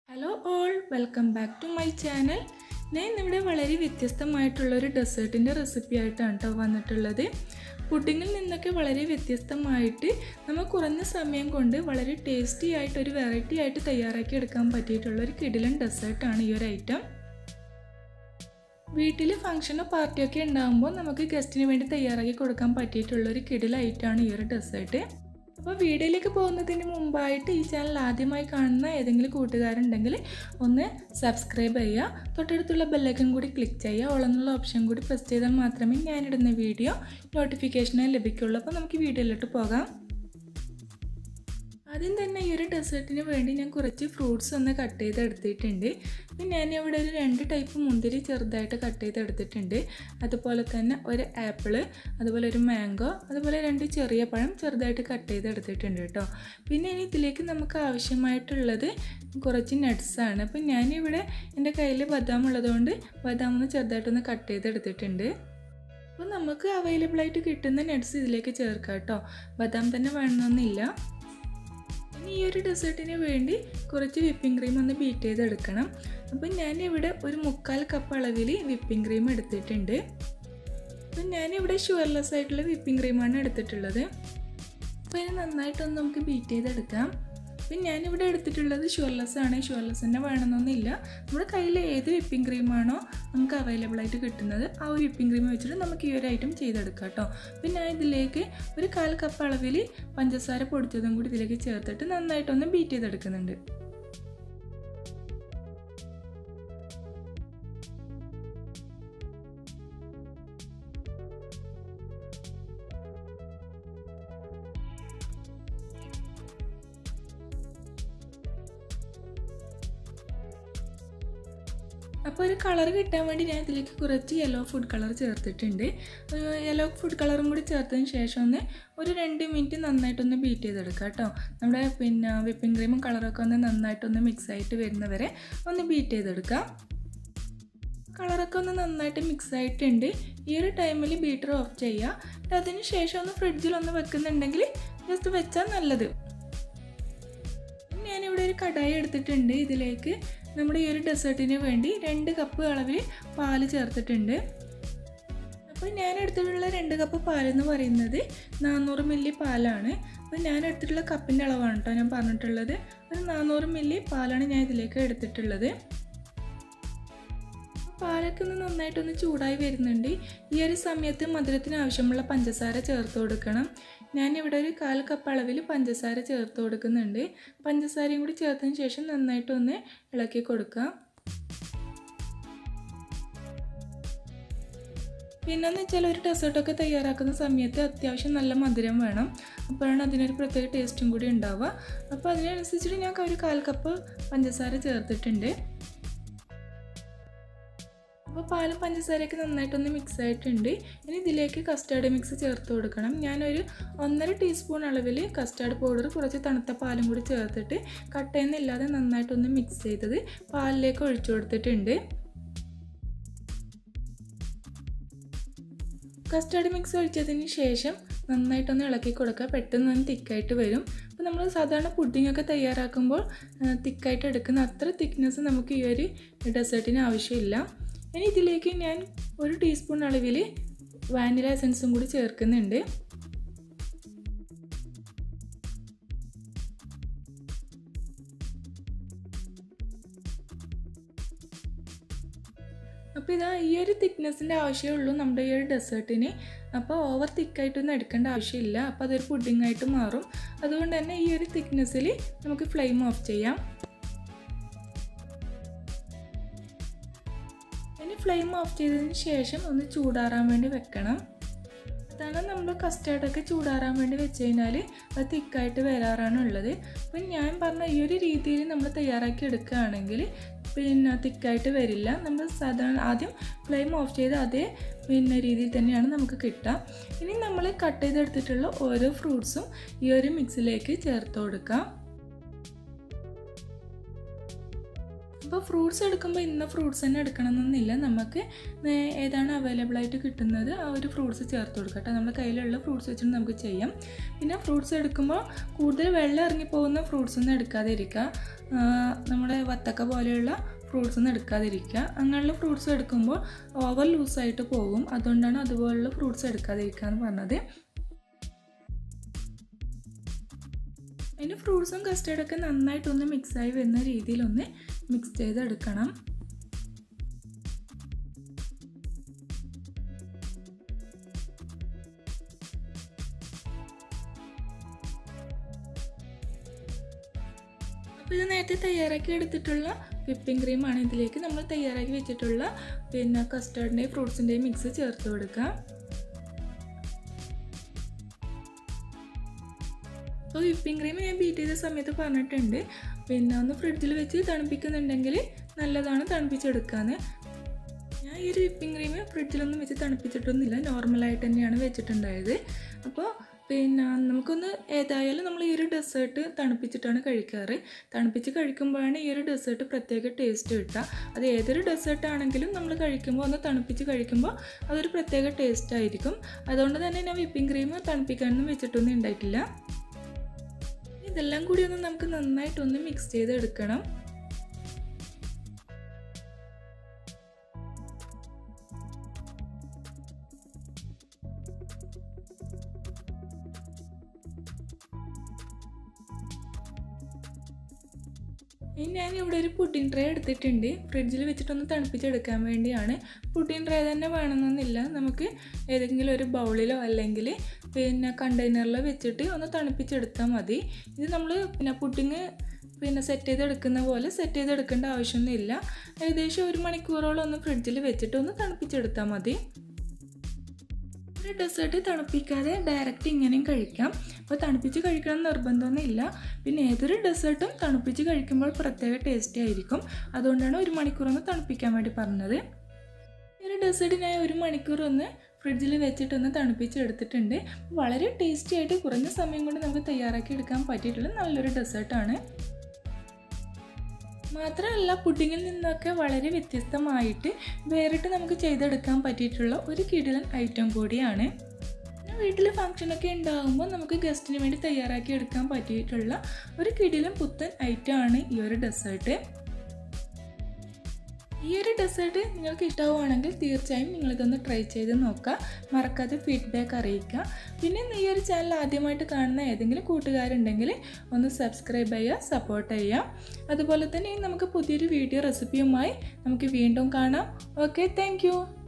hello all welcome back to my channel ഞാൻ ഇന്നിവിടെ വളരെ വ്യത്യസ്തമായിട്ടുള്ള ഒരു ഡെസേർട്ടിൻ്റെ റെസിപ്പി ആയിട്ടാണ് കേട്ടോ വന്നിട്ടുള്ളത് പുഡിങ്ങിൽ നിന്നൊക്കെ വളരെ വ്യത്യസ്തമായിട്ട് നമ്മൾ കുറഞ്ഞ സമയം കൊണ്ട് വളരെ ടേസ്റ്റി ആയിട്ട് ഒരു വെറൈറ്റി ആയിട്ട് തയ്യാറാക്കി എടുക്കാൻ പറ്റിയിട്ടുള്ള ഒരു കിടിലൻ ഡെസേർട്ടാണ് ഈ ഒരു ഐറ്റം വീട്ടിൽ ഫംഗ്ഷനോ പാർട്ടിയോ ഒക്കെ ഉണ്ടാകുമ്പോൾ നമുക്ക് ഗസ്റ്റിന് വേണ്ടി തയ്യാറാക്കി കൊടുക്കാൻ പറ്റിയിട്ടുള്ള ഒരു കിടില ഐറ്റമാണ് ഈ ഒരു ഡെസേർട്ട് അപ്പോൾ വീഡിയോയിലേക്ക് പോകുന്നതിന് മുമ്പായിട്ട് ഈ ചാനൽ ആദ്യമായി കാണുന്ന ഏതെങ്കിലും കൂട്ടുകാരുണ്ടെങ്കിൽ ഒന്ന് സബ്സ്ക്രൈബ് ചെയ്യുക തൊട്ടടുത്തുള്ള ബെല്ലൈക്കൺ കൂടി ക്ലിക്ക് ചെയ്യുക ഓളെന്നുള്ള ഓപ്ഷൻ കൂടി പ്രസ് ചെയ്താൽ മാത്രമേ ഞാനിടുന്ന വീഡിയോ നോട്ടിഫിക്കേഷനായി ലഭിക്കുള്ളൂ അപ്പോൾ നമുക്ക് വീഡിയോയിലോട്ട് പോകാം ആദ്യം തന്നെ ഈ ഒരു ഡെസേർട്ടിന് വേണ്ടി ഞാൻ കുറച്ച് ഫ്രൂട്ട്സ് ഒന്ന് കട്ട് ചെയ്ത് എടുത്തിട്ടുണ്ട് പിന്നെ ഞാനിവിടെ ഒരു രണ്ട് ടൈപ്പ് മുന്തിരി ചെറുതായിട്ട് കട്ട് ചെയ്ത് എടുത്തിട്ടുണ്ട് അതുപോലെ തന്നെ ഒരു ആപ്പിള് അതുപോലെ ഒരു മാംഗോ അതുപോലെ രണ്ട് ചെറിയ പഴം ചെറുതായിട്ട് കട്ട് ചെയ്ത് എടുത്തിട്ടുണ്ട് കേട്ടോ പിന്നെ ഇനി ഇതിലേക്ക് നമുക്ക് ആവശ്യമായിട്ടുള്ളത് കുറച്ച് നട്ട്സാണ് അപ്പം ഞാനിവിടെ എൻ്റെ കയ്യിൽ ബദാം ഉള്ളതുകൊണ്ട് ബദാം ഒന്ന് ചെറുതായിട്ടൊന്ന് കട്ട് ചെയ്ത് എടുത്തിട്ടുണ്ട് അപ്പോൾ നമുക്ക് അവൈലബിൾ ആയിട്ട് കിട്ടുന്ന നട്ട്സ് ഇതിലേക്ക് ചേർക്കാം കേട്ടോ ബദാം തന്നെ വേണമെന്നൊന്നുമില്ല ഇനി ഈ ഒരു ഡെസേർട്ടിന് വേണ്ടി കുറച്ച് വിപ്പിംഗ് ക്രീം ഒന്ന് ബീറ്റ് ചെയ്തെടുക്കണം അപ്പം ഞാനിവിടെ ഒരു മുക്കാൽ കപ്പ് അളവിൽ വിപ്പിംഗ് ക്രീം എടുത്തിട്ടുണ്ട് അപ്പം ഞാനിവിടെ ഷുവർലെസ് ആയിട്ടുള്ള വിപ്പിംഗ് ക്രീമാണ് എടുത്തിട്ടുള്ളത് അപ്പോൾ ഇത് നന്നായിട്ടൊന്ന് നമുക്ക് ബീറ്റ് ചെയ്തെടുക്കാം അപ്പം ഞാനിവിടെ എടുത്തിട്ടുള്ളത് ഷുവർലെസ് ആണ് ഷുവർലെസ് തന്നെ വേണമെന്നൊന്നുമില്ല നമ്മുടെ കയ്യിൽ ഏത് വിപ്പിംഗ് ക്രീമാണോ നമുക്ക് അവൈലബിൾ ആയിട്ട് കിട്ടുന്നത് ആ ഒരു വിപ്പിംഗ് ക്രീം വെച്ചിട്ട് നമുക്ക് ഈ ഒരു ഐറ്റം ചെയ്തെടുക്കാം കേട്ടോ പിന്നെ ഞാൻ ഇതിലേക്ക് ഒരു കാൽ കപ്പ് അളവിൽ പഞ്ചസാര പൊടിച്ചതും കൂടി ഇതിലേക്ക് ചേർത്തിട്ട് നന്നായിട്ടൊന്ന് ബീറ്റ് ചെയ്തെടുക്കുന്നുണ്ട് അപ്പോൾ ഒരു കളർ കിട്ടാൻ വേണ്ടി ഞാൻ ഇതിലേക്ക് കുറച്ച് യെല്ലോ ഫുഡ് കളർ ചേർത്തിട്ടുണ്ട് യെല്ലോ ഫുഡ് കളറും കൂടി ചേർത്തതിന് ശേഷം ഒന്ന് ഒരു രണ്ട് മിനിറ്റ് നന്നായിട്ടൊന്ന് ബീറ്റ് ചെയ്തെടുക്കുക കേട്ടോ നമ്മുടെ പിന്നെ വിപ്പിംഗ് ക്രീമും കളറൊക്കെ ഒന്ന് നന്നായിട്ടൊന്ന് മിക്സ് ആയിട്ട് വരുന്നവരെ ഒന്ന് ബീറ്റ് ചെയ്തെടുക്കാം കളറൊക്കെ ഒന്ന് നന്നായിട്ട് മിക്സ് ആയിട്ടുണ്ട് ഈ ഒരു ടൈമിൽ ബീറ്റർ ഓഫ് ചെയ്യുക അതിന് ശേഷം ഒന്ന് ഫ്രിഡ്ജിൽ ഒന്ന് വെക്കുന്നുണ്ടെങ്കിൽ ജസ്റ്റ് വെച്ചാൽ നല്ലത് ഞാനിവിടെ ഒരു കടായി എടുത്തിട്ടുണ്ട് ഇതിലേക്ക് നമ്മുടെ ഈ ഒരു ഡെസേർട്ടിന് വേണ്ടി രണ്ട് കപ്പ് അളവിൽ പാല് ചേർത്തിട്ടുണ്ട് അപ്പോൾ ഞാൻ എടുത്തിട്ടുള്ള രണ്ട് കപ്പ് പാലെന്ന് പറയുന്നത് നാനൂറ് മില്ലി പാലാണ് അപ്പോൾ ഞാൻ എടുത്തിട്ടുള്ള കപ്പിൻ്റെ അളവാണ് കേട്ടോ ഞാൻ പറഞ്ഞിട്ടുള്ളത് ഒരു നാനൂറ് മില്ലി പാലാണ് ഞാൻ ഇതിലേക്ക് എടുത്തിട്ടുള്ളത് പാലൊക്കെ ഒന്ന് നന്നായിട്ടൊന്ന് ചൂടായി വരുന്നുണ്ട് ഈ ഒരു സമയത്ത് മധുരത്തിന് ആവശ്യമുള്ള പഞ്ചസാര ചേർത്ത് കൊടുക്കണം ഞാനിവിടെ ഒരു കാൽ കപ്പ് അളവിൽ പഞ്ചസാര ചേർത്ത് കൊടുക്കുന്നുണ്ട് പഞ്ചസാരയും കൂടി ചേർത്തതിന് ശേഷം നന്നായിട്ടൊന്ന് ഇളക്കി കൊടുക്കാം പിന്നെന്ന് വെച്ചാൽ ഒരു ഡെസേർട്ടൊക്കെ തയ്യാറാക്കുന്ന സമയത്ത് അത്യാവശ്യം നല്ല മധുരം വേണം അപ്പോഴാണ് അതിനൊരു പ്രത്യേക ടേസ്റ്റും കൂടി ഉണ്ടാവുക അപ്പോൾ അതിനനുസരിച്ചിട്ട് ഞാൻ ഒരു കാൽ കപ്പ് പഞ്ചസാര ചേർത്തിട്ടുണ്ട് അപ്പോൾ പാലും പഞ്ചസാരയൊക്കെ നന്നായിട്ടൊന്ന് മിക്സ് ആയിട്ടുണ്ട് ഇനി ഇതിലേക്ക് കസ്റ്റാർഡ് മിക്സ് ചേർത്ത് കൊടുക്കണം ഞാനൊരു ഒന്നര ടീസ്പൂൺ അളവിൽ കസ്റ്റാർഡ് പൗഡർ കുറച്ച് തണുത്ത പാലും കൂടി ചേർത്തിട്ട് കട്ടയെന്നില്ലാതെ നന്നായിട്ടൊന്ന് മിക്സ് ചെയ്തത് പാലിലേക്ക് ഒഴിച്ചു കൊടുത്തിട്ടുണ്ട് കസ്റ്റാർഡ് മിക്സ് ഒഴിച്ചതിന് ശേഷം നന്നായിട്ടൊന്ന് ഇളക്കി കൊടുക്കുക പെട്ടെന്ന് ഒന്ന് തിക്കായിട്ട് വരും അപ്പോൾ നമ്മൾ സാധാരണ പുഡിംഗ് ഒക്കെ തയ്യാറാക്കുമ്പോൾ തിക്കായിട്ട് എടുക്കുന്ന അത്ര തിക്നെസ് നമുക്ക് ഈ ഒരു ഡെസേർട്ടിന് ആവശ്യമില്ല ഇനി ഇതിലേക്ക് ഞാൻ ഒരു ടീസ്പൂൺ അളവിൽ വാനില എസൻസും കൂടി ചേർക്കുന്നുണ്ട് അപ്പോൾ ഇതാ ഈ ഒരു തിക്നെസ്സിൻ്റെ ആവശ്യമുള്ളൂ നമ്മുടെ ഈ ഒരു ഡെസേർട്ടിന് അപ്പോൾ ഓവർ തിക്കായിട്ടൊന്നും എടുക്കേണ്ട ആവശ്യമില്ല അപ്പോൾ അതൊരു പുഡിംഗ് ആയിട്ട് മാറും അതുകൊണ്ട് തന്നെ ഈ ഒരു തിക്നെസ്സിൽ നമുക്ക് ഫ്ലെയിം ഓഫ് ചെയ്യാം ഇനി ഫ്ലെയിം ഓഫ് ചെയ്തതിന് ശേഷം ഒന്ന് ചൂടാറാൻ വേണ്ടി വെക്കണം അതാണ് നമ്മൾ കസ്റ്റേർഡൊക്കെ ചൂടാറാൻ വേണ്ടി വെച്ച് കഴിഞ്ഞാൽ അത് തിക്കായിട്ട് വരാറാണ് ഉള്ളത് അപ്പം ഞാൻ പറഞ്ഞ ഈ ഒരു രീതിയിൽ നമ്മൾ തയ്യാറാക്കി എടുക്കുകയാണെങ്കിൽ പിന്നെ തിക്കായിട്ട് വരില്ല നമ്മൾ സാധാരണ ആദ്യം ഫ്ലെയിം ഓഫ് ചെയ്ത് അതേ പിന്നെ രീതിയിൽ തന്നെയാണ് നമുക്ക് കിട്ടുക ഇനി നമ്മൾ കട്ട് ചെയ്തെടുത്തിട്ടുള്ള ഓരോ ഫ്രൂട്ട്സും ഈ ഒരു മിക്സിലേക്ക് ചേർത്ത് കൊടുക്കാം അപ്പോൾ ഫ്രൂട്ട്സ് എടുക്കുമ്പോൾ ഇന്ന ഫ്രൂട്ട്സ് തന്നെ എടുക്കണമെന്നൊന്നുമില്ല നമുക്ക് നേ- ഏതാണ് അവൈലബിൾ ആയിട്ട് കിട്ടുന്നത് ആ ഒരു ഫ്രൂട്ട്സ് ചേർത്ത് കൊടുക്കുക കേട്ടോ നമ്മുടെ കയ്യിലുള്ള ഫ്രൂട്ട്സ് വെച്ചിട്ട് നമുക്ക് ചെയ്യാം പിന്നെ ഫ്രൂട്ട്സ് എടുക്കുമ്പോൾ കൂടുതൽ വെള്ളം ഇറങ്ങി പോകുന്ന ഫ്രൂട്ട്സ് ഒന്നും എടുക്കാതെ ഇരിക്കുക ആ, നമ്മുടെ വത്തക്ക പോലെയുള്ള ഫ്രൂട്ട്സ് ഒന്നും എടുക്കാതിരിക്കുക അങ്ങനെയുള്ള ഫ്രൂട്ട്സ് എടുക്കുമ്പോൾ ഓവർ ലൂസായിട്ട് പോകും അതുകൊണ്ടാണ് അതുപോലുള്ള ഫ്രൂട്ട്സ് എടുക്കാതിരിക്കുക എന്ന് പറഞ്ഞത് അതിൻ്റെ ഫ്രൂട്ട്സും കസ്റ്റേർഡൊക്കെ നന്നായിട്ടൊന്ന് മിക്സായി വരുന്ന രീതിയിലൊന്ന് മിക്സ് ചെയ്തെടുക്കണം അപ്പോൾ ഇത് നേരത്തെ തയ്യാറാക്കി എടുത്തിട്ടുള്ള വിപ്പിംഗ് ക്രീമാണ് ഇതിലേക്ക് നമ്മൾ തയ്യാറാക്കി വെച്ചിട്ടുള്ള പിന്നെ കസ്റ്റേർഡിൻ്റെയും ഫ്രൂട്ട്സിൻ്റെയും മിക്സ് ചേർത്ത് കൊടുക്കുക അപ്പോൾ വിപ്പിംഗ് ക്രീം ഞാൻ ബീറ്റ് ചെയ്ത സമയത്ത് പറഞ്ഞിട്ടുണ്ട് പിന്നെ ഒന്ന് ഫ്രിഡ്ജിൽ വെച്ച് തണുപ്പിക്കുന്നുണ്ടെങ്കിൽ നല്ലതാണ് തണുപ്പിച്ചെടുക്കാന്ന് ഞാൻ ഈ ഒരു വിപ്പിംഗ് ക്രീം ഫ്രിഡ്ജിലൊന്നും വെച്ച് തണുപ്പിച്ചിട്ടൊന്നുമില്ല നോർമലായിട്ട് തന്നെയാണ് വെച്ചിട്ടുണ്ടായത് അപ്പോൾ പിന്നെ നമുക്കൊന്ന് ഏതായാലും നമ്മൾ ഈ ഒരു ഡെസേർട്ട് തണുപ്പിച്ചിട്ടാണ് കഴിക്കാറ് തണുപ്പിച്ച് കഴിക്കുമ്പോഴാണ് ഈ ഒരു ഡെസേർട്ട് പ്രത്യേക ടേസ്റ്റ് കിട്ടുക അത് ഏതൊരു ഡെസേർട്ട് ആണെങ്കിലും നമ്മൾ കഴിക്കുമ്പോൾ ഒന്ന് തണുപ്പിച്ച് കഴിക്കുമ്പോൾ അതൊരു പ്രത്യേക ടേസ്റ്റ് ആയിരിക്കും അതുകൊണ്ട് തന്നെ ഞാൻ വിപ്പിംഗ് ക്രീം തണുപ്പിക്കാനൊന്നും വെച്ചിട്ടൊന്നും ഉണ്ടായിട്ടില്ല ഇതെല്ലാം കൂടി ഒന്ന് നമുക്ക് നന്നായിട്ടൊന്ന് മിക്സ് ചെയ്തെടുക്കണം ഇനി ഞാൻ ഇവിടെ ഒരു പുഡിംഗ് ട്രേ എടുത്തിട്ടുണ്ട് ഫ്രിഡ്ജിൽ വെച്ചിട്ടൊന്ന് തണുപ്പിച്ചെടുക്കാൻ വേണ്ടിയാണ് പുഡിംഗ് ട്രേ തന്നെ വേണമെന്നൊന്നുമില്ല നമുക്ക് ഏതെങ്കിലും ഒരു ബൗളിലോ അല്ലെങ്കിൽ പിന്നെ കണ്ടെയ്നറിലോ വെച്ചിട്ട് ഒന്ന് തണുപ്പിച്ചെടുത്താൽ മതി ഇത് നമ്മൾ പിന്നെ പുഡിങ് പിന്നെ സെറ്റ് ചെയ്തെടുക്കുന്ന പോലെ സെറ്റ് ചെയ്തെടുക്കേണ്ട ആവശ്യമൊന്നുമില്ല ഏകദേശം ഒരു മണിക്കൂറോളം ഒന്ന് ഫ്രിഡ്ജിൽ വെച്ചിട്ട് ഒന്ന് തണുപ്പിച്ചെടുത്താൽ മതി ഒരു ഡെസേർട്ട് തണുപ്പിക്കാതെ ഡയറക്റ്റ് ഇങ്ങനെയും കഴിക്കാം അപ്പോൾ തണുപ്പിച്ച് കഴിക്കണം എന്ന് നിർബന്ധമൊന്നുമില്ല പിന്നെ ഏതൊരു ഡെസേർട്ടും തണുപ്പിച്ച് കഴിക്കുമ്പോൾ പ്രത്യേക ടേസ്റ്റി ആയിരിക്കും അതുകൊണ്ടാണ് ഒരു മണിക്കൂർ ഒന്ന് തണുപ്പിക്കാൻ വേണ്ടി പറഞ്ഞത് ഈ ഒരു ഡെസേർട്ട് ഞാൻ ഒരു മണിക്കൂർ ഒന്ന് ഫ്രിഡ്ജിൽ വെച്ചിട്ടൊന്ന് തണുപ്പിച്ച് എടുത്തിട്ടുണ്ട് വളരെ ടേസ്റ്റി ആയിട്ട് കുറഞ്ഞ സമയം കൊണ്ട് നമുക്ക് തയ്യാറാക്കി എടുക്കാൻ പറ്റിയിട്ടുള്ള നല്ലൊരു ഡെസേർട്ടാണ് മാത്രമല്ല പുഡിങ്ങിൽ നിന്നൊക്കെ വളരെ വ്യത്യസ്തമായിട്ട് വേറിട്ട് നമുക്ക് ചെയ്തെടുക്കാൻ പറ്റിയിട്ടുള്ള ഒരു കിടിലൻ ഐറ്റം കൂടിയാണ് പിന്നെ വീട്ടിൽ ഫംഗ്ഷനൊക്കെ ഉണ്ടാകുമ്പോൾ നമുക്ക് ഗസ്റ്റിന് വേണ്ടി തയ്യാറാക്കി എടുക്കാൻ പറ്റിയിട്ടുള്ള ഒരു കിടിലൻ പുത്തൻ ഐറ്റമാണ് ഈ ഒരു ഡെസേർട്ട് ഈ ഒരു ഡെസേർട്ട് നിങ്ങൾക്ക് ഇഷ്ടമാവുകയാണെങ്കിൽ തീർച്ചയായും നിങ്ങളിതൊന്ന് ട്രൈ ചെയ്ത് നോക്കുക മറക്കാതെ ഫീഡ്ബാക്ക് അറിയിക്കുക പിന്നെ ഈ ഒരു ചാനൽ ആദ്യമായിട്ട് കാണുന്ന ഏതെങ്കിലും കൂട്ടുകാരുണ്ടെങ്കിൽ ഒന്ന് സബ്സ്ക്രൈബ് ചെയ്യുക സപ്പോർട്ട് ചെയ്യുക അതുപോലെ തന്നെ ഇനി നമുക്ക് പുതിയൊരു വീഡിയോ റെസിപ്പിയുമായി നമുക്ക് വീണ്ടും കാണാം ഓക്കെ താങ്ക്